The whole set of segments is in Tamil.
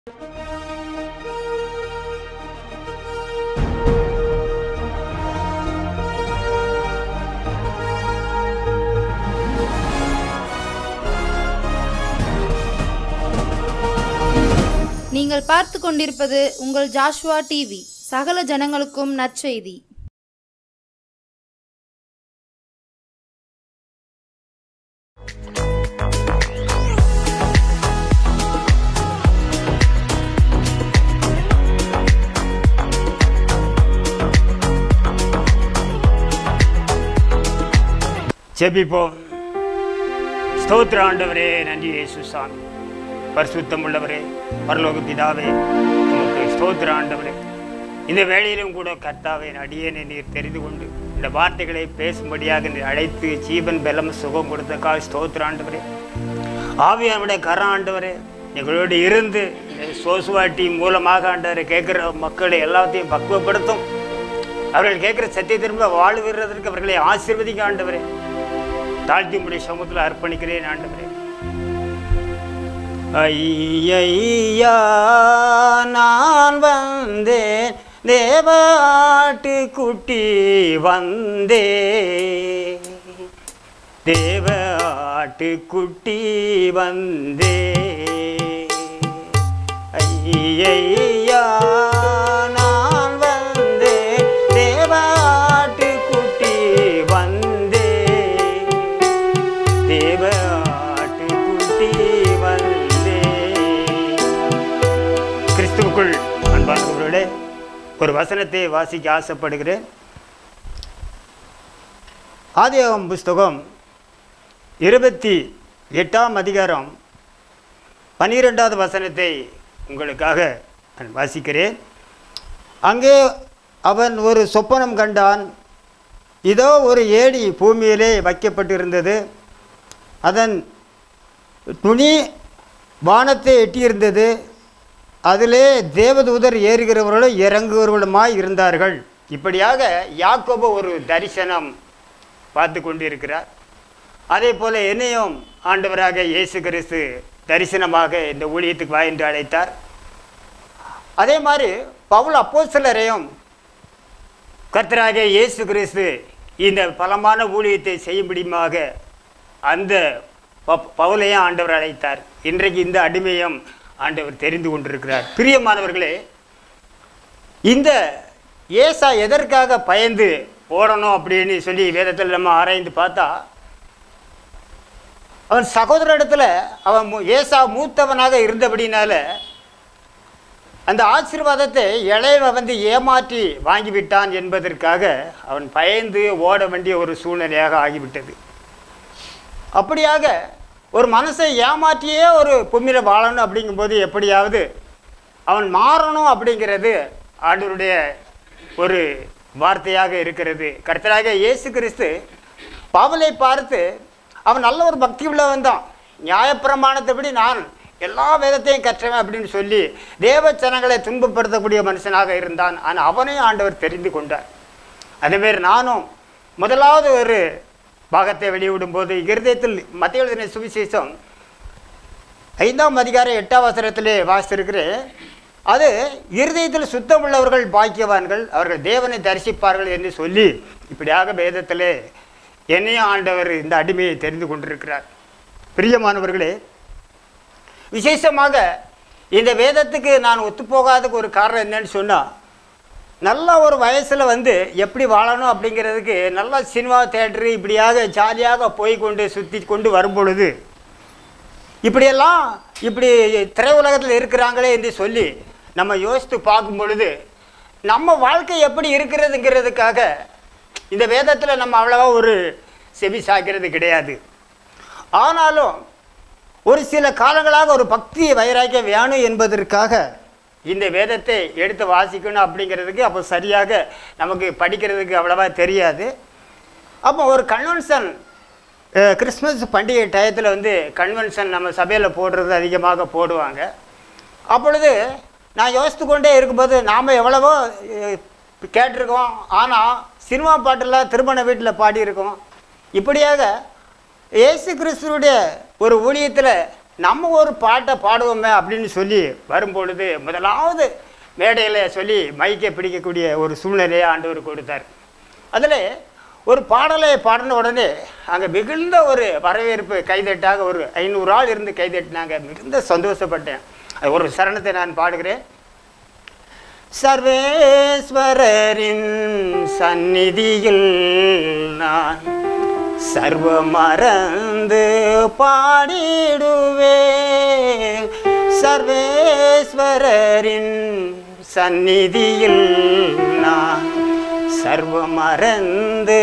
நீங்கள் பார்த்து கொண்டிருப்பது உங்கள் ஜாஷ்வா டிவி சகல ஜனங்களுக்கும் நற்செய்தி ஜெபிப்போம் ஸ்தோத்திர ஆண்டவரே நன்றி இயேசு சாமி பரிசுத்தம் உள்ளவரே பரலோக பிதாவே உங்களுக்கு ஸ்தோத்திர ஆண்டவரே இந்த வேளையிலும் கூட கர்த்தாவே என் அடியேனை நீர் தெரிந்து கொண்டு இந்த வார்த்தைகளை பேசும்படியாக நீர் அழைத்து ஜீவன் பலம் சுகம் கொடுத்தக்காக ஸ்தோத்திர ஆண்டவரே ஆவியானுடைய கர ஆண்டவரே எங்களோடு இருந்து இந்த சோசுவாட்டி மூலமாக ஆண்டவரை கேட்குற மக்களை எல்லாத்தையும் பக்குவப்படுத்தும் அவர்கள் கேட்குற சத்திய திரும்ப வாழ்வுறதற்கு அவர்களை ஆசீர்வதிக்க ஆண்டவரே தாழ்த்தி உடைய சமூகத்தில் அர்ப்பணிக்கிறேன் ஆண்டவரே ஐயா நான் வந்தேன் தேவாட்டு குட்டி வந்தே தேவ ஆட்டுக்குட்டி வந்தே ஐயா நான் வந்தே தேவ ஆட்டுக்குட்டி வந்தே தேவ ஆட்டுக்குட்டி வந்தே கிறிஸ்துவுக்குள் அன்பானவர்களே ஒரு வசனத்தை வாசிக்க ஆசைப்படுகிறேன் ஆதியாகமம் புஸ்தகம் இருபத்தி எட்டாம் அதிகாரம் பன்னிரெண்டாவது வசனத்தை உங்களுக்காக நான் வாசிக்கிறேன் அங்கே அவன் ஒரு சொப்பனம் கண்டான் இதோ ஒரு ஏடி பூமியிலே வைக்கப்பட்டிருந்தது அதன் துணி வானத்தை எட்டியிருந்தது அதிலே தேவதூதர் ஏறுகிறவர்களும் இறங்குகிறவர்களுமாய் இருந்தார்கள் இப்படியாக யாக்கோபு ஒரு தரிசனம் பார்த்து கொண்டிருக்கிறார் அதே போல் என்னையும் ஆண்டவராக இயேசு கிறிஸ்து தரிசனமாக இந்த ஊழியத்துக்கு வா என்று அழைத்தார் அதே மாதிரி பவுல் அப்போஸ்தலரையும் கர்த்தராக இயேசு கிறிஸ்து இந்த பலமான ஊழியத்தை செய்யும்படியுமாக அந்த ப- பவுலையும் ஆண்டவர் அழைத்தார் இன்றைக்கு இந்த அடிமையும் ஆண்டவர் தெரிந்து கொண்டிருக்கிறார் பிரியமானவர்களே இந்த ஏசா எதற்காக பயந்து ஓடணும் அப்படின்னு சொல்லி வேதத்தில் நம்ம ஆராய்ந்து பார்த்தா அவன் சகோதரிடத்தில் அவன் மு- ஏசா மூத்தவனாக இருந்தபடினால அந்த ஆசீர்வாதத்தை இளையவன் வந்து ஏமாற்றி வாங்கிவிட்டான் என்பதற்காக அவன் பயந்து ஓட வேண்டிய ஒரு சூழ்நிலையாக ஆகிவிட்டது அப்படியாக ஒரு மனசை ஏமாற்றியே ஒரு பூமியில் வாழணும் அப்படிங்கும்போது எப்படியாவது அவன் மாறணும் அப்படிங்கிறது ஆண்டவருடைய ஒரு வார்த்தையாக இருக்கிறது கர்த்தராக இயேசு கிறிஸ்து பவுலை பார்த்து அவன் நல்ல ஒரு பக்தி உள்ளவன் தான் நியாயப்பிரமாணத்தைப்படி நான் எல்லா வேதத்தையும் கற்றவன் அப்படின்னு சொல்லி தேவ ஜனங்களை துன்பப்படுத்தக்கூடிய மனுஷனாக இருந்தான் ஆனால் அவனையும் ஆண்டவர் தெரிந்து கொண்டார் அதேமாரி நானும் முதலாவது ஒரு பாகத்தை வெளியிடும்போது இருதயத்தில் மத்திய எழுதின சுவிசேஷம் ஐந்தாம் அதிகாரம் எட்டாம் வசனத்திலே வாசித்திருக்கிறேன் அது இருதயத்தில் சுத்தம் உள்ளவர்கள் பாக்கியவான்கள் அவர்கள் தேவனை தரிசிப்பார்கள் என்று சொல்லி இப்படியாக வேதத்திலே என்னையும் ஆண்டவர் இந்த அடிமையை தெரிந்து கொண்டிருக்கிறார் பிரியமானவர்களே விசேஷமாக இந்த வேதத்துக்கு நான் ஒத்துப்போகாததுக்கு ஒரு காரணம் என்னன்னு சொன்னால் நல்ல ஒரு வயசில் வந்து எப்படி வாழணும் அப்படிங்கிறதுக்கு நல்ல சினிமா தேட்டரு இப்படியாக ஜாலியாக போய் கொண்டு சுற்றி கொண்டு வரும் பொழுது இப்படியெல்லாம் இப்படி திரையுலகத்தில் இருக்கிறாங்களே என்று சொல்லி நம்ம யோசித்து பார்க்கும் பொழுது நம்ம வாழ்க்கை எப்படி இருக்கிறதுங்கிறதுக்காக இந்த வேதத்தில் நம்ம அவ்வளவா ஒரு செவி சாய்க்கிறது கிடையாது ஆனாலும் ஒரு சில காலங்களாக ஒரு பக்தி வைராக்கியம் வேணும் என்பதற்காக இந்த வேதத்தை எடுத்து வாசிக்கணும் அப்படிங்கிறதுக்கு அப்போ சரியாக நமக்கு படிக்கிறதுக்கு அவ்வளவா தெரியாது அப்போ ஒரு கன்வென்ஷன் கிறிஸ்மஸ் பண்டிகை டயத்தில் வந்து கன்வென்ஷன் நம்ம சபையில் போடுறது அதிகமாக போடுவாங்க அப்பொழுது நான் யோசித்து கொண்டே இருக்கும்போது நாம் எவ்வளவோ அஹ், கேட்டிருக்கோம் ஆனால் சினிமா பாட்டெல்லாம் திருமண வீட்டில் பாடியிருக்கோம் இப்படியாக இயேசு கிறிஸ்துவுடைய ஒரு ஊழியத்தில் நம்ம ஒரு பாட்டை பாடுவோமே அப்படின்னு சொல்லி வரும்பொழுது முதலாவது மேடையில் சொல்லி மைக்கை பிடிக்கக்கூடிய ஒரு சூழ்நிலையை ஆண்டவர் கொடுத்தார் அதில் ஒரு பாடலை பாடின உடனே அங்கே மிகுந்த ஒரு வரவேற்பு கைதட்டாக ஒரு ஐநூறு ஆள் இருந்து கைதட்டினாங்க மிகுந்த சந்தோஷப்பட்டேன் அது ஒரு சரணத்தை நான் பாடுகிறேன் சர்வேஸ்வரரின் சந்நிதியில் நான் சர்வ மறந்து பாடிடுவேன் சர்வேஸ்வரரின் சந்நிதியில் நான் சர்வ மறந்து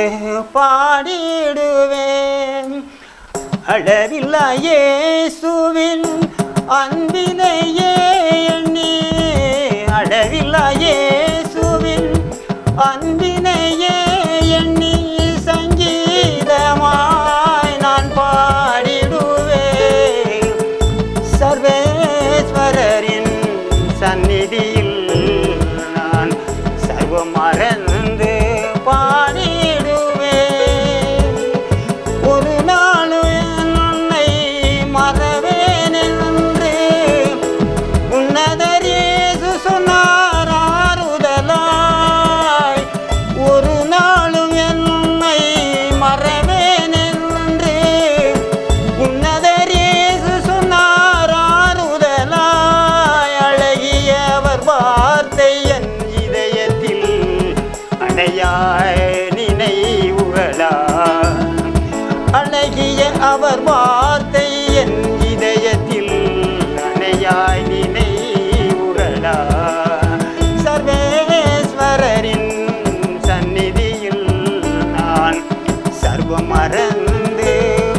பாடிடுவேன் அளவில்லா இயேசுவின் அன்பினையே எண்ணி அளவில்லா இயேசுவின் அன்பினையே எண்ணி சங்கீதமாய் நான் பாடிடுவேன் சர்வேஸ்வரரின் சந்நிதியில் நான் சர்வ மறந்து பாடிடுவேன் ஒரு நாளும் என்னை மறவேன் என்று உன்னதர் இயேசு சொன்னார் ஆறுதலாய் ஒரு நாளும் என்னை மறவேன் என்று உன்னதர் இயேசு சொன்னார் ஆறுதலாய் அழகியவர் வார்த்தை என் இதயத்தில் அடையாய் நினைவுகளா அழகிய அவர் வார்த்தை என் இதயத்தில் அணையாய் நினைவுகளா சர்வேஸ்வரரின் சந்நிதியில் நான் சர்வ மறந்து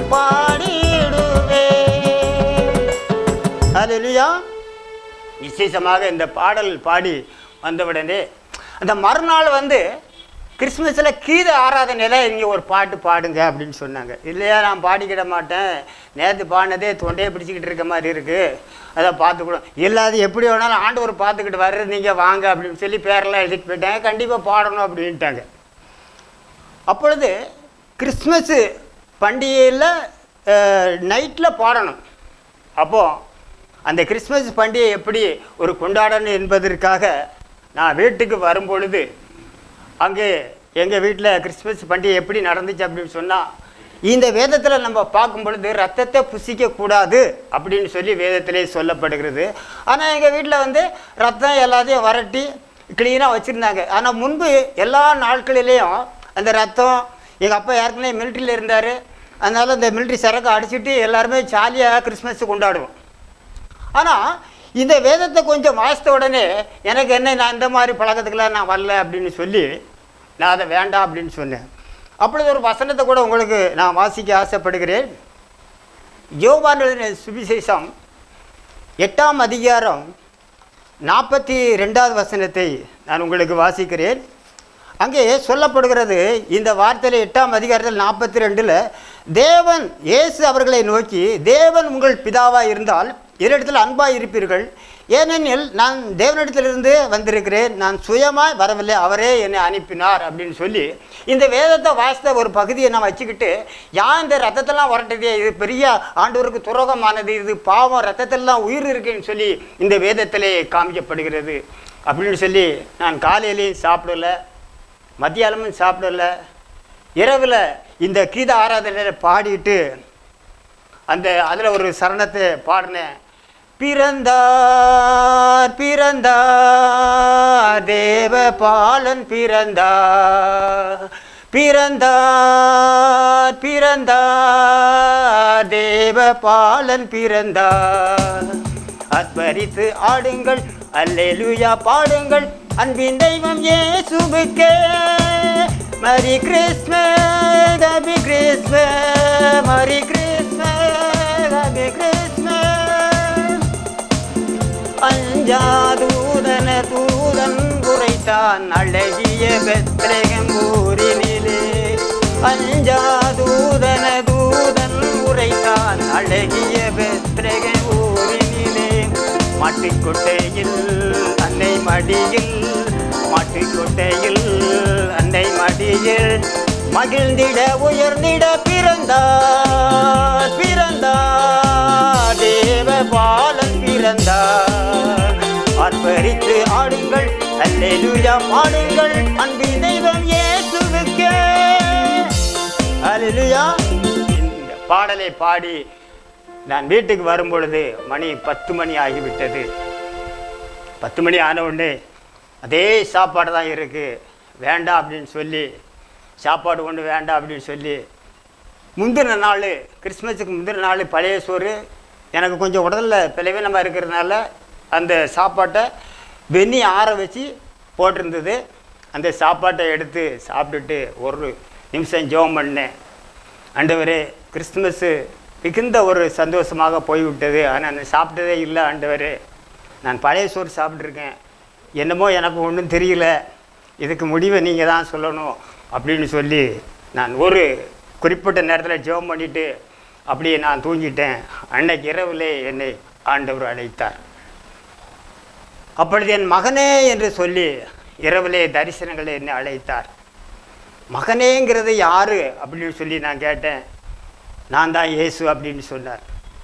பாடிடுவேன் அல்லேலூயா விசேஷமாக இந்த பாடல் பாடி வந்தவுடனே அந்த மறுநாள் வந்து கிறிஸ்மஸில் கீத ஆராதனையில் இங்கே ஒரு பாட்டு பாடுங்க அப்படின்னு சொன்னாங்க இல்லையா நான் பாடிக்கிட மாட்டேன் நேற்று பாடினதே தொண்டையை பிடிச்சிக்கிட்டு இருக்க மாதிரி இருக்குது அதை பார்த்துக்கூடும் இல்லாது எப்படி வேணாலும் ஆண்டவர் பார்த்துக்கிட்டு வர்றது நீங்கள் வாங்க அப்படின்னு சொல்லி பேரெல்லாம் எழுதிட்டு போயிட்டாங்க கண்டிப்பாக பாடணும் அப்படின்ட்டாங்க அப்பொழுது கிறிஸ்மஸ்ஸு பண்டிகையில் நைட்டில் பாடணும் அப்போது அந்த கிறிஸ்மஸ் பண்டிகை எப்படி ஒரு கொண்டாடணும் என்பதற்காக நான் வீட்டுக்கு வரும்பொழுது அங்கே எங்கள் வீட்டில் கிறிஸ்மஸ் பண்டிகை எப்படி நடந்துச்சு அப்படின்னு சொன்னால் இந்த வேதத்தில் நம்ம பார்க்கும் பொழுது ரத்தத்தை புசிக்கக்கூடாது அப்படின்னு சொல்லி வேதத்திலே சொல்லப்படுகிறது ஆனால் எங்கள் வீட்டில் வந்து ரத்தம் எல்லாத்தையும் வரட்டி க்ளீனாக வச்சுருந்தாங்க ஆனால் முன்பு எல்லா நாட்களிலேயும் அந்த ரத்தம் எங்கள் அப்பா ஏற்கனவே மிலிட்ரியில் இருந்தார் அதனால் அந்த மிலிட்ரி சரக்கு அடிச்சுட்டு எல்லாருமே ஜாலியாக கிறிஸ்மஸ் கொண்டாடுவோம் ஆனால் இந்த வேதத்தை கொஞ்சம் வாசித்த உடனே எனக்கு என்ன நான் இந்த மாதிரி பழக்கத்துக்கெல்லாம் நான் வரல அப்படின்னு சொல்லி நான் அதை வேண்டாம் அப்படின்னு சொன்னேன் அப்பொழுது ஒரு வசனத்தை கூட உங்களுக்கு நான் வாசிக்க ஆசைப்படுகிறேன் யோவான் எழுதின சுவிசேஷம் எட்டாம் அதிகாரம் நாற்பத்தி ரெண்டாவது வசனத்தை நான் உங்களுக்கு வாசிக்கிறேன் அங்கே சொல்லப்படுகிறது இந்த வார்த்தையில் எட்டாம் அதிகாரத்தில் நாற்பத்தி ரெண்டில் தேவன் இயேசு அவர்களை நோக்கி தேவன் உங்கள் பிதாவாக இருந்தால் என்னிடத்தில் அன்பாக இருப்பீர்கள் ஏனெனில் நான் தேவனிடத்திலிருந்து வந்திருக்கிறேன் நான் சுயமாய் வரவில்லை அவரே என்னை அனுப்பினார் அப்படின்னு சொல்லி இந்த வேதத்தை வாசித்த ஒரு பகுதியை நான் வச்சுக்கிட்டு யான் இந்த ரத்தத்தெல்லாம் வரட்டதே இது பெரிய ஆண்டவருக்கு துரோகமானது இது பாவம் ரத்தத்தெல்லாம் உயிர் இருக்குன்னு சொல்லி இந்த வேதத்திலே காமிக்கப்படுகிறது அப்படின்னு சொல்லி நான் காலையிலையும் சாப்பிடல மத்தியானமும் சாப்பிடல இரவில் இந்த கீத ஆராதனையில் பாடிட்டு அந்த அதில் ஒரு சரணத்தை பாடினேன் பிறந்தார் பிறந்தார் தேவ பாலன் பிறந்தார் பிறந்தார் பிறந்தார் தேவ பாலன் பிறந்தார் அத்பரித்து ஆடுங்கள் அல்லேலூயா பாடுங்கள் அன்பின் தெய்வம் இயேசுவுக்கே merry christmas happy christmas merry christmas happy christmas அஞ்சாதூதன தூதன் குறைத்தான் அழகிய பெத்ரகம் ஊரினிலே அஞ்சாதூதன தூதன் உரைத்தான் அழகிய பெத்ரகம் ஊரினிலே மாட்டுக்கொட்டையில் அன்னை மடியில் மாட்டுக்கொட்டையில் அன்னை மடியில் மகிழ்ந்திட உயர்ந்திட பிறந்தார் பிறந்தார் தேவ பாலன் பிறந்தார் ஆர்ப்பரித்து ஆடுங்கள் அல்லேலூயா பாடுங்கள் அன்பு தெய்வம் இயேசுவுக்கே அல்லேலூயா இந்த பாடலை பாடி நான் வீட்டுக்கு வரும் பொழுது மணி பத்து மணி ஆகிவிட்டது பத்து மணி ஆன உடனே அதே சாப்பாடு தான் இருக்குது வேண்டாம் அப்படின்னு சொல்லி சாப்பாடு ஒன்று வேண்டாம் அப்படின்னு சொல்லி முந்தின நாள் கிறிஸ்மஸுக்கு முந்தின நாள் பழைய சோறு எனக்கு கொஞ்சம் உடலில் பிளவீனமாக இருக்கிறதுனால அந்த சாப்பாட்டை வெந்நி ஆற வச்சு போட்டிருந்தது அந்த சாப்பாட்டை எடுத்து சாப்பிட்டுட்டு ஒரு நிமிஷம் ஜெபம் பண்ணேன் ஆண்டவரே கிறிஸ்துமஸ்ஸு மிகுந்த ஒரு சந்தோஷமாக போய்விட்டது ஆனால் நான் சாப்பிட்டதே இல்லை ஆண்டவரே நான் பழைய சோறு சாப்பிட்ருக்கேன் என்னமோ எனக்கு ஒன்றும் தெரியல இதுக்கு முடிவை நீங்கள் தான் சொல்லணும் அப்படின்னு சொல்லி நான் ஒரு குறிப்பிட்ட நேரத்தில் ஜெபம் பண்ணிவிட்டு அப்படியே நான் தூங்கிட்டேன் அன்னைக்கு இரவிலே என்னை ஆண்டவர் அழைத்தார் அப்பொழுது என் மகனே என்று சொல்லி இரவிலே தரிசனங்களை என்னை அழைத்தார் மகனேங்கிறது யாரு அப்படின்னு சொல்லி நான் கேட்டேன் நான் தான் இயேசு அப்படின்னு சொன்னார்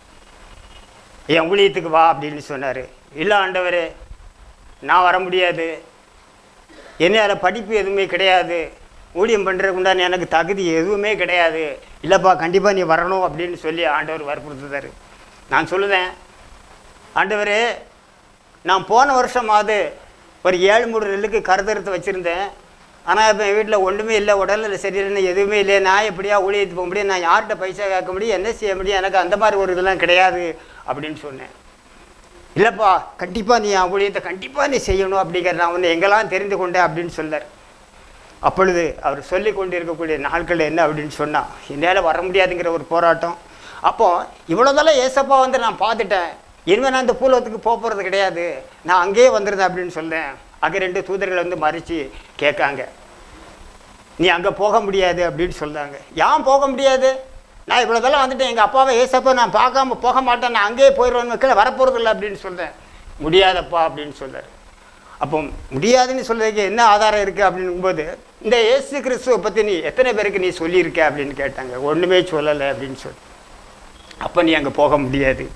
என் ஊழியத்துக்கு வா அப்படின்னு சொன்னார் இல்லை ஆண்டவரே நான் வர முடியாது என்னால் படிப்பு எதுவுமே கிடையாது ஊழியம் பண்ணுறதுக்கு உண்டான எனக்கு தகுதி எதுவுமே கிடையாது இல்லைப்பா கண்டிப்பாக நீ வரணும் அப்படின்னு சொல்லி ஆண்டவர் வற்புறுத்துதார் நான் சொல்லுவேன் ஆண்டவரே நான் போன வருஷமாவது ஒரு ஏழு மூணு நெல்லுக்கு கருத்தறுத்து வச்சுருந்தேன் ஆனால் இப்போ என் வீட்டில் ஒன்றுமே இல்லை உடலில் சரியில்லைன்னு எதுவுமே இல்லை நான் எப்படியா ஊழியத்துக்கு போக முடியும் நான் யார்கிட்ட பைசா கேட்க முடியும் என்ன செய்ய முடியும் எனக்கு அந்த மாதிரி ஒரு இதெல்லாம் கிடையாது அப்படின்னு சொன்னேன் இல்லைப்பா கண்டிப்பாக நீ என் ஊழியத்தை கண்டிப்பாக நீ செய்யணும் அப்படிங்கிற நான் உன்னை எங்கெல்லாம் தெரிந்து கொண்டேன் அப்படின்னு சொன்னார் அப்பொழுது அவர் சொல்லி கொண்டு இருக்கக்கூடிய நாட்கள் என்ன அப்படின்னு சொன்னால் என்னால் வர முடியாதுங்கிற ஒரு போராட்டம் அப்போது இவ்வளோதெல்லாம் ஏசப்பா வந்து நான் பார்த்துட்டேன் இனிமேல் நான் இந்த பூலோகத்துக்கு போக போகிறது கிடையாது நான் அங்கேயே வந்துருந்தேன் அப்படின்னு சொன்னேன் அங்கே ரெண்டு தூதர்கள் வந்து மறித்து கேட்காங்க நீ அங்கே போக முடியாது அப்படின்னு சொல்கிறாங்க ஏன் போக முடியாது நான் இவ்வளோதெல்லாம் வந்துட்டேன் எங்கள் அப்பாவை ஏசப்பா நான் பார்க்காம போக மாட்டேன் நான் அங்கேயே போயிடுவேன் கீழே வரப்போகிறது இல்லை அப்படின்னு சொல்கிறேன் முடியாதப்பா அப்படின்னு சொல்கிறார் அப்போ முடியாதுன்னு சொல்றதுக்கு என்ன ஆதாரம் இருக்குது அப்படிங்கும்போது இந்த இயேசு கிறிஸ்துவை பற்றி நீ எத்தனை பேருக்கு நீ சொல்லியிருக்க அப்படின்னு கேட்டாங்க ஒன்றுமே சொல்லலை அப்படின்னு சொல்லி அப்போ நீ அங்கே போக முடியாது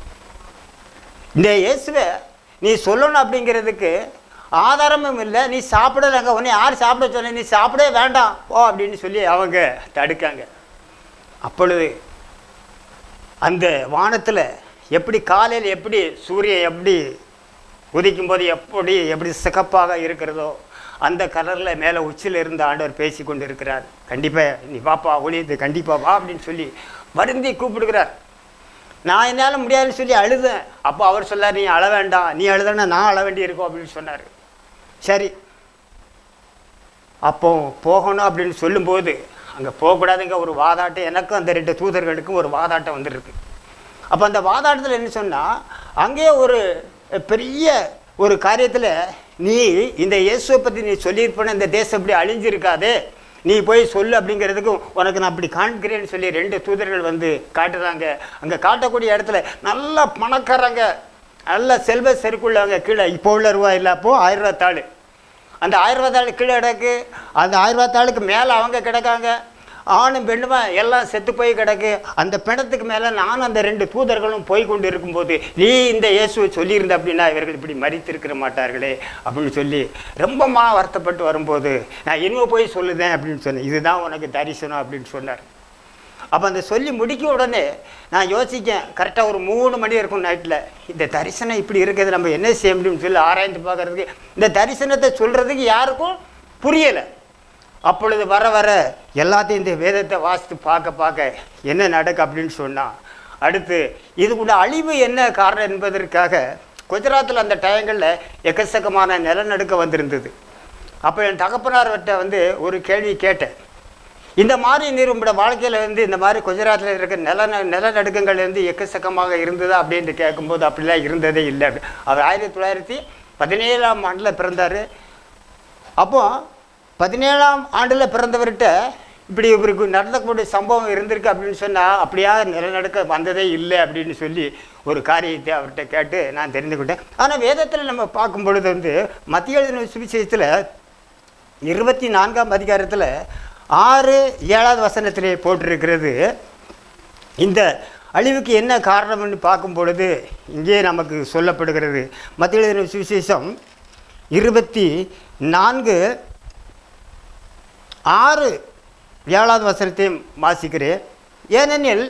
இந்த இயேசுவை நீ சொல்லணும் அப்படிங்கிறதுக்கு ஆதாரமும் இல்லை நீ சாப்பிடலங்க உன்னை யார் சாப்பிட சொன்ன நீ சாப்பிடவே வேண்டாம் போ அப்படின்னு சொல்லி அவங்க தடுக்காங்க அப்பொழுது அந்த வானத்தில் எப்படி காலையில் எப்படி சூரியன் எப்படி உதிக்கும் போது எப்படி எப்படி சிகப்பாக இருக்கிறதோ அந்த கலரில் மேலே உச்சியில் இருந்த ஆண்டவர் பேசி கொண்டு இருக்கிறார் கண்டிப்பாக நீ வாப்பா ஒளியது கண்டிப்பாக வா அப்படின்னு சொல்லி வருந்தி கூப்பிடுகிறார் நான் என்னால் முடியாதுன்னு சொல்லி அழுதேன் அப்போ அவர் சொல்லார் நீ அழ வேண்டாம் நீ அழுதனா நான் அழ வேண்டி இருக்கும் அப்படின்னு சொன்னார் சரி அப்போ போகணும் அப்படின்னு சொல்லும்போது அங்கே போகக்கூடாதுங்க ஒரு வாதாட்டம் எனக்கும் அந்த ரெண்டு தூதர்களுக்கும் ஒரு வாதாட்டம் வந்துருக்கு அப்போ அந்த வாதாட்டத்தில் என்ன சொன்னால் அங்கேயே ஒரு பெரிய ஒரு காரியத்தில் நீ இந்த இயேசுவை பற்றி நீ சொல்லியிருப்பன இந்த தேசம் இப்படி அழிஞ்சிருக்காதே நீ போய் சொல்லு அப்படிங்கிறதுக்கு உனக்கு நான் அப்படி காண்கிறேன்னு சொல்லி ரெண்டு தூதர்கள் வந்து காட்டுறாங்க அங்கே காட்டக்கூடிய இடத்துல நல்ல பணக்காரங்க நல்ல செல்வ செருக்குள்ளவங்க கீழே இப்போ உள்ள ரூபா இல்லை அப்போ ஆயிரம் ரூபா தாள் அந்த ஆயிரம் ரூபா தாள் கீழே கிடக்கு அந்த ஆயிரம் ரூபா தாளுக்கு மேலே அவங்க கிடக்காங்க ஆணும் பெண்ணுமா எல்லாம் செத்து போய் கிடக்கு அந்த பிணத்துக்கு மேலே நானும் அந்த ரெண்டு தூதர்களும் போய் கொண்டு இருக்கும்போது நீ இந்த இயேசுவை சொல்லியிருந்த அப்படின்னா இவர்கள் இப்படி மறித்திருக்கிற மாட்டார்களே அப்படின்னு சொல்லி ரொம்ப மா வருத்தப்பட்டு வரும்போது நான் இனிமே போய் சொல்லுதேன் அப்படின்னு சொன்னேன் இதுதான் உனக்கு தரிசனம் அப்படின்னு சொன்னார் அப்போ அந்த சொல்லி முடிக்க உடனே நான் யோசிக்கேன் கரெக்டாக ஒரு மூணு மணி இருக்கும் நைட்டில் இந்த தரிசனம் இப்படி இருக்கிறது நம்ம என்ன செய்ய முடியும்னு சொல்லி ஆராய்ந்து பார்க்கறதுக்கு இந்த தரிசனத்தை சொல்கிறதுக்கு யாருக்கும் புரியலை அப்பொழுது வர வர எல்லாத்தையும் இந்த வேதத்தை வாசித்து பார்க்க பார்க்க என்ன நடக்கு அப்படின்னு சொன்னால் அடுத்து இதுக்குள்ள அழிவு என்ன காரணம் என்பதற்காக குஜராத்தில் அந்த டயங்களில் எக்கச்சக்கமான நிலநடுக்க வந்திருந்தது அப்போ என் தகப்பனார்கிட்ட வந்து ஒரு கேள்வி கேட்டேன் இந்த மாதிரி நீர் உங்களோட வாழ்க்கையில் வந்து இந்த மாதிரி குஜராத்தில் இருக்க நில நிலநடுக்கங்கள் வந்து எக்கச்சக்கமாக இருந்ததா அப்படின்னு கேட்கும்போது அப்படிலாம் இருந்ததே இல்லை அப்படி. அவர் ஆயிரத்தி தொள்ளாயிரத்தி பதினேழாம் ஆண்டில் பிறந்தார் அப்போ பதினேழாம் ஆண்டில் பிறந்தவர்கிட்ட இப்படி இவருக்கு நடந்தக்கூடிய சம்பவம் இருந்திருக்கு அப்படின்னு சொன்னால் அப்படியா நிலநடுக்க வந்ததே இல்லை அப்படின்னு சொல்லி ஒரு காரியத்தை அவர்கிட்ட கேட்டு நான் தெரிந்துக்கிட்டேன் ஆனால் வேதத்தில் நம்ம பார்க்கும் பொழுது வந்து மத்திய எழுதின சுவிசேஷத்தில் இருபத்தி நான்காம் அதிகாரத்தில் ஆறு ஏழாவது வசனத்திலே போட்டிருக்கிறது இந்த அழிவுக்கு என்ன காரணம்னு பார்க்கும் பொழுது இங்கே நமக்கு சொல்லப்படுகிறது மத்திய சுவிசேஷம் இருபத்தி நான்கு ஆறு ஏழாவது வசனத்தையும் வாசிக்கிறேன் ஏனெனில்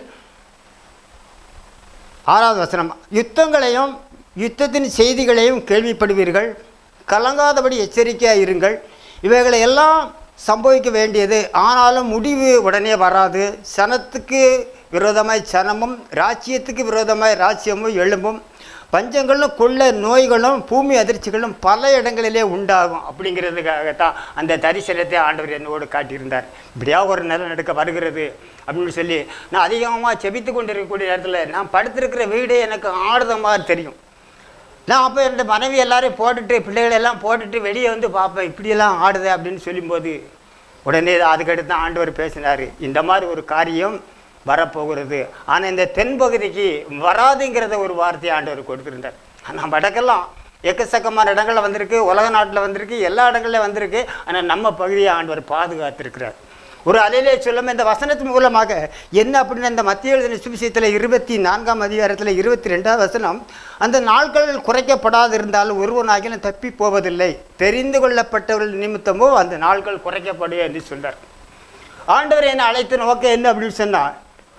ஆறாவது வசனம் யுத்தங்களையும் யுத்தத்தின் செய்திகளையும் கேள்விப்படுவீர்கள் கலங்காதபடி எச்சரிக்கையாக இருங்கள் இவைகளை எல்லாம் சம்பவிக்க வேண்டியது ஆனாலும் முடிவு உடனே வராது சனத்துக்கு விரோதமாய் சனமும் ராஜ்யத்துக்கு விரோதமாய் ராஜ்யமும் எழும்பும் பஞ்சங்களும் கொள்ள நோய்களும் பூமி அதிர்ச்சிகளும் பல இடங்களிலே உண்டாகும் அப்படிங்கிறதுக்காகத்தான் அந்த தரிசனத்தை ஆண்டவர் என்னோடு காட்டியிருந்தார் இப்படியா ஒரு நிலம் நடக்க வருகிறது அப்படின்னு சொல்லி நான் அதிகமாக செபித்து கொண்டு இருக்கக்கூடிய நேரத்தில் நான் படுத்திருக்கிற வீடே எனக்கு ஆடுத மாதிரி தெரியும் நான் அப்போ என்னோட மனைவி எல்லாரையும் போட்டுட்டு பிள்ளைகளை எல்லாம் போட்டுட்டு வெளியே வந்து பார்ப்பேன் இப்படியெல்லாம் ஆடுது அப்படின்னு சொல்லும்போது உடனே அதுக்கடுத்து தான் ஆண்டவர் பேசினார் இந்த மாதிரி ஒரு காரியம் வரப்போகிறது ஆனால் இந்த தென்பகுதிக்கு வராதுங்கிறத ஒரு வார்த்தையை ஆண்டவர் கொடுத்துருந்தார் ஆனால் வடக்கெல்லாம் எக்கச்சக்கமான இடங்களில் வந்திருக்கு உலக நாட்டில் வந்திருக்கு எல்லா இடங்கள்லையும் வந்திருக்கு ஆனால் நம்ம பகுதியை ஆண்டவர் பாதுகாத்திருக்கிறார் ஒரு அலையிலே சொல்லும் இந்த வசனத்தின் மூலமாக என்ன அப்படின்னு இந்த மத்திய எழுதின சுவிசேஷத்தில் இருபத்தி நான்காம் அதிகாரத்தில் இருபத்தி ரெண்டாவது வசனம் அந்த நாட்கள் குறைக்கப்படாதிருந்தாலும் ஒருவனாகிலும் தப்பி போவதில்லை தெரிந்து கொள்ளப்பட்டவர்கள் நிமித்தமோ அந்த நாட்கள் குறைக்கப்படும் என்று சொல்றார் ஆண்டவர் என்னை அழைத்து நோக்க என்ன அப்படின்னு சொன்னால்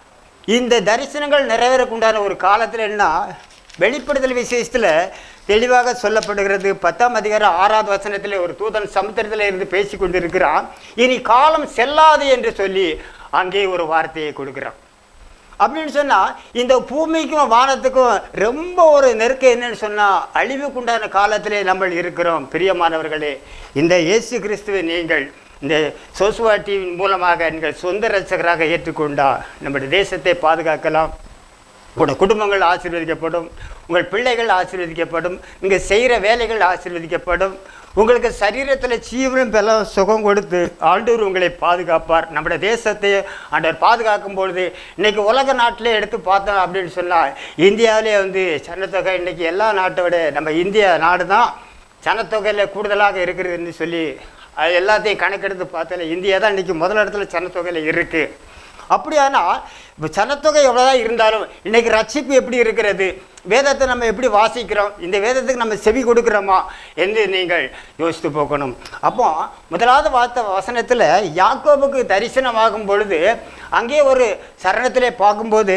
இந்த தரிசனங்கள் நிறைவேறக்குண்டான ஒரு காலத்தில் என்ன வெளிப்படுதல் விசேஷத்தில் தெளிவாக சொல்லப்படுகிறது பத்தாம் அதிகாரம் ஆறாவது வசனத்தில் ஒரு தூதன் சமுத்திரத்தில் இருந்து பேசி கொண்டிருக்கிறான் இனி காலம் செல்லாது என்று சொல்லி அங்கே ஒரு வார்த்தையை கொடுக்குறான் அப்படின்னு சொன்னால் இந்த பூமிக்கும் வானத்துக்கும் ரொம்ப ஒரு நெருக்கம் என்னன்னு சொன்னால் அழிவுக்குண்டான காலத்திலே நம்ம இருக்கிறோம் பிரியமானவர்களே இந்த இயேசு கிறிஸ்துவை நீங்கள் இந்த சோசுவா டிவியின் மூலமாக நீங்கள் சொந்த ரட்சகராக ஏற்றுக்கொண்டா நம்முடைய தேசத்தை பாதுகாக்கலாம் உங்களோட குடும்பங்கள் ஆசீர்வதிக்கப்படும் உங்கள் பிள்ளைகள் ஆசீர்வதிக்கப்படும் நீங்கள் செய்கிற வேலைகள் ஆசீர்வதிக்கப்படும் உங்களுக்கு சரீரத்தில் ஜீவனம் பெல சுகம் கொடுத்து ஆண்டவர் உங்களை பாதுகாப்பார் நம்முடைய தேசத்தை ஆண்டவர் பாதுகாக்கும் பொழுது இன்றைக்கி உலக நாட்டிலே எடுத்து பார்த்தோம் அப்படின்னு சொன்னால் இந்தியாவிலே வந்து சனத்தொகை இன்றைக்கி எல்லா நாட்டை விட நம்ம இந்தியா நாடு தான் சனத்தொகையில் கூடுதலாக இருக்கிறதுன்னு சொல்லி அது எல்லாத்தையும் கணக்கெடுத்து பார்த்தால இந்தியா தான் இன்றைக்கி முதல் இடத்துல சனத்தொகையில் இருக்குது அப்படியானா இப்போ சனத்தொகை எவ்வளோதான் இருந்தாலும் இன்றைக்கி ரட்சிப்பு எப்படி இருக்கிறது வேதத்தை நம்ம எப்படி வாசிக்கிறோம் இந்த வேதத்துக்கு நம்ம செவி கொடுக்குறோமா என்று நீங்கள் யோசித்து போக்கணும் அப்போ முதலாவது வார்த்தை வசனத்தில் யாக்கோபுக்கு தரிசனமாகும் பொழுது அங்கே ஒரு சரணத்திலே பார்க்கும்போது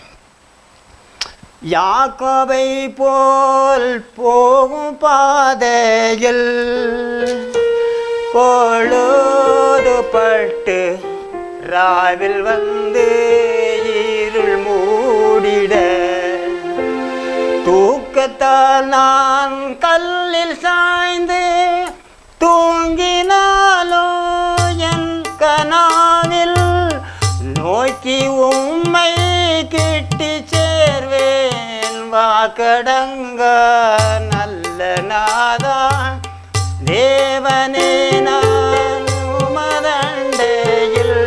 யாக்கோபை போல் போகும் பாதையில் பொழுது பட்டு ராவில் வந்து இருள் மூடிட தூக்கத்தால் நான் கல்லில் சாய்ந்து தூங்கினாலோ என் கனாவில் நோக்கி உம்மை கிட்டி சேர்வேன் வாக்கடங்க நல்ல நாதா தேவனே நான் உமதண்டையில்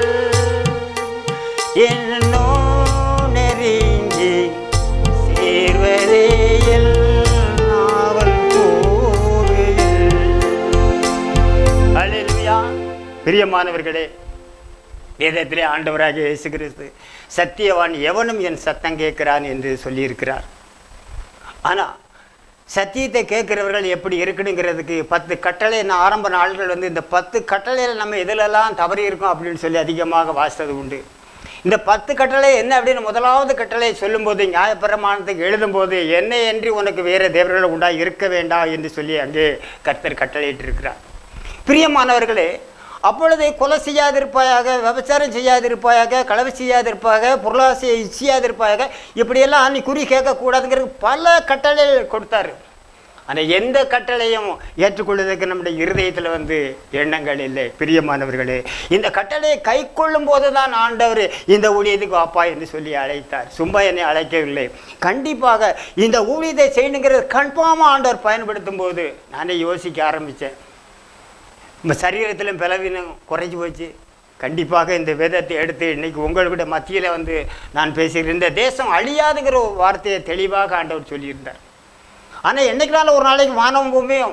என்னோ நெருங்கி சேர்வதேயில் நாவல் கோவில் அல்லேலூயா பிரியமானவர்களே வேதத்திலே ஆண்டவராக இயேசு கிறிஸ்து சத்தியவான் எவனும் என் சத்தம் கேட்கிறான் என்று சொல்லியிருக்கிறார் ஆனால் சத்தியத்தை கேட்குறவர்கள் எப்படி இருக்கணுங்கிறதுக்கு பத்து கட்டளை நான் ஆரம்ப நாள்கள் வந்து இந்த பத்து கட்டளையில் நம்ம எதிலெல்லாம் தவறி இருக்கோம் அப்படின்னு சொல்லி அதிகமாக வாசித்தது உண்டு இந்த பத்து கட்டளை என்ன அப்படின்னு முதலாவது கட்டளை சொல்லும்போது நியாயப்பிரமாணத்துக்கு எழுதும்போது என்னை என்று உனக்கு வேறு தேவர்கள் உண்டா இருக்க வேண்டாம் என்று சொல்லி அங்கே கர்த்தர் கட்டளையிட்டிருக்கிறார் பிரியமானவர்களே அப்பொழுது கொலை செய்யாதிருப்பாயாக விபச்சாரம் செய்யாதிருப்பாயாக களவு செய்யாதிருப்பாக பொருளாசையை செய்யாதிருப்பாயாக இப்படியெல்லாம் நீ குறி கேட்கக்கூடாதுங்கிறது பல கட்டளைகள் கொடுத்தாரு ஆனால் எந்த கட்டளையும் ஏற்றுக்கொள்வதற்கு நம்முடைய இருதயத்தில் வந்து எண்ணங்கள் இல்லை பிரியமானவர்களே இந்த கட்டளையை கை கொள்ளும் போது தான் ஆண்டவர் இந்த ஊழியத்துக்கு வாப்பா என்று சொல்லி அழைத்தார் சும்மா என்னை அழைக்கவில்லை கண்டிப்பாக இந்த ஊழியத்தை செய்யணுங்கிறது கன்ஃபார்மாக ஆண்டவர் பயன்படுத்தும் போது நானே யோசிக்க ஆரம்பித்தேன் நம்ம சரீரத்திலும் பலவீனம் குறைஞ்சி போச்சு கண்டிப்பாக இந்த வேதத்தை எடுத்து இன்னைக்கு உங்களுடைய மத்தியில் வந்து நான் பேசுகிறேன் இந்த தேசம் அழியாதுங்கிற ஒரு வார்த்தையை தெளிவாக ஆண்டவர் சொல்லியிருந்தார் ஆனால் என்னைக்குனாலும் ஒரு நாளைக்கு வானவம் பூமியும்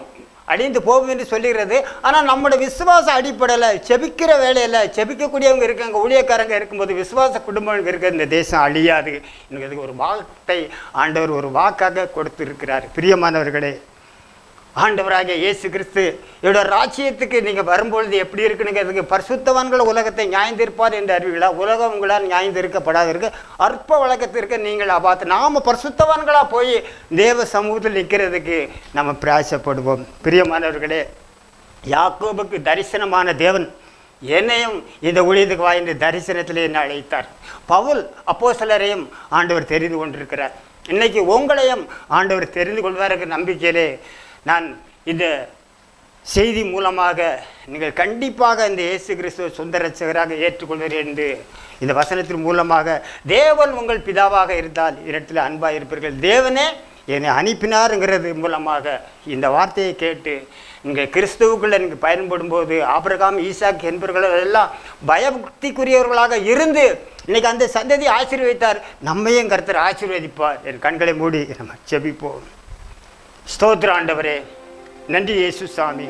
அழிந்து போகும் என்று சொல்லுகிறது ஆனால் நம்மளோட விசுவாச அடிப்படையில் செபிக்கிற வேலையில் செபிக்கக்கூடியவங்க இருக்காங்க ஊழியக்காரங்க இருக்கும்போது விசுவாச குடும்பம் இருக்க இந்த தேசம் அழியாது எனக்கு அதுக்கு ஒரு வார்த்தை ஆண்டவர் ஒரு வாக்காக கொடுத்திருக்கிறார் பிரியமானவர்களே ஆண்டவராகிய இயேசு கிறிஸ்து என்னோட ராஜ்யத்துக்கு நீங்கள் வரும்பொழுது எப்படி இருக்குனுங்கிறதுக்கு பரிசுத்தவான்கள் உலகத்தை நியாயந்திருப்பார் என்று அறிவீங்களா உலகம் உங்களால் நியாயந்திருக்கப்படாத இருக்க அற்ப வழக்கத்திற்கு நீங்கள் பார்த்து நாம் பரிசுத்தவான்களாக போய் தேவ சமூகத்தில் நிற்கிறதுக்கு நம்ம பிரயாசப்படுவோம் பிரியமானவர்களே யாக்கோபுக்கு தரிசனமான தேவன் என்னையும் இந்த ஊழியத்துக்கு வா என்று தரிசனத்தில் என்ன அழைத்தார் பவுல் அப்போஸ்தலரையும் ஆண்டவர் தெரிந்து கொண்டிருக்கிறார் இன்னைக்கு உங்களையும் ஆண்டவர் தெரிந்து கொள்வாருக்கு நம்பிக்கையிலே நான் இந்த செய்தி மூலமாக நீங்கள் கண்டிப்பாக இந்த இயேசு கிறிஸ்துவ சொந்த ரட்சகராக ஏற்றுக்கொள்வீர்கள் என்று இந்த வசனத்தின் மூலமாக தேவன் உங்கள் பிதாவாக இருந்தால் இடத்துல அன்பாக இருப்பீர்கள் தேவனே என்னை அனுப்பினாருங்கிறது மூலமாக இந்த வார்த்தையை கேட்டு இங்கே கிறிஸ்துவுக்குள்ள நீங்கள் பயன்படும் போது ஆபிரகாம் ஈசாக் என்பவர்கள் எல்லாம் பயபக்திக்குரியவர்களாக இருந்து இன்னைக்கு அந்த சந்ததி ஆசீர்வதித்தார் நம்மையும் கருத்தர் ஆசீர்வதிப்பார் என் கண்களை மூடி நம்ம செபிப்போம் ஸ்தோத்திர ஆண்டவரே நன்றி இயேசு சாமி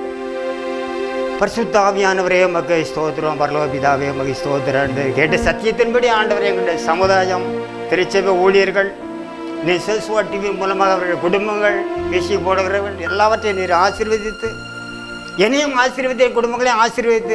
பரிசுத்தாவியானவரே மகை ஸ்தோத்திரம் பரலோபிதாவே மகை ஸ்தோத்திரம் கேட்ட சத்தியத்தின்படி ஆண்டவரே எங்களுடைய சமுதாயம் திருச்சபை ஊழியர்கள் நீ செல்சுவா டிவி மூலமாக அவர்கள் குடும்பங்கள் பேசி போடுகிறவர்கள் எல்லாவற்றையும் நீர் ஆசீர்வதித்து என்னையும் ஆசீர்வதி என் குடும்பங்களையும் ஆசீர்வதித்து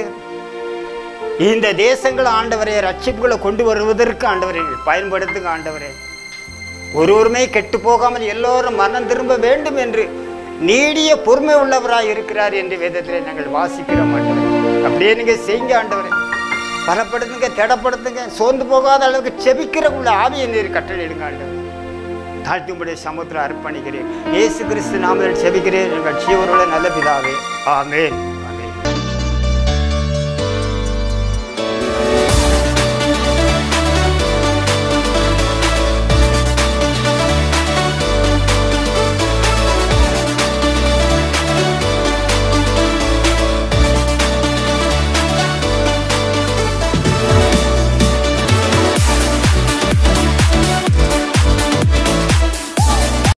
இந்த தேசங்கள் ஆண்டவரை ரட்சிப்புகளை கொண்டு வருவதற்கு ஆண்டவரை பயன்படுத்துங்க ஆண்டவரே ஒருவருமே கெட்டு போகாமல் எல்லோரும் மனம் திரும்ப வேண்டும் என்று நீடிய பொறுமை உள்ளவராய் இருக்கிறார் என்று வேதத்தில் நாங்கள் வாசிக்கிறோம் ஆண்டவரே அப்படியே நீங்கள் செய்யுங்க ஆண்டவரே பலப்படுத்துங்க திடப்படுத்துங்க சோர்ந்து போகாத அளவுக்கு செபிக்கிற உள்ள ஆவியை நீர் கட்டளையிடுங்க ஆண்டவரே தாழ்த்தும்படிய சமுத்திரம் அர்ப்பணிக்கிறேன் இயேசு கிறிஸ்து நாமத்தில் செபிக்கிறேன் எங்கள் ஜீவரோட நல்ல பிதாவே ஆமென்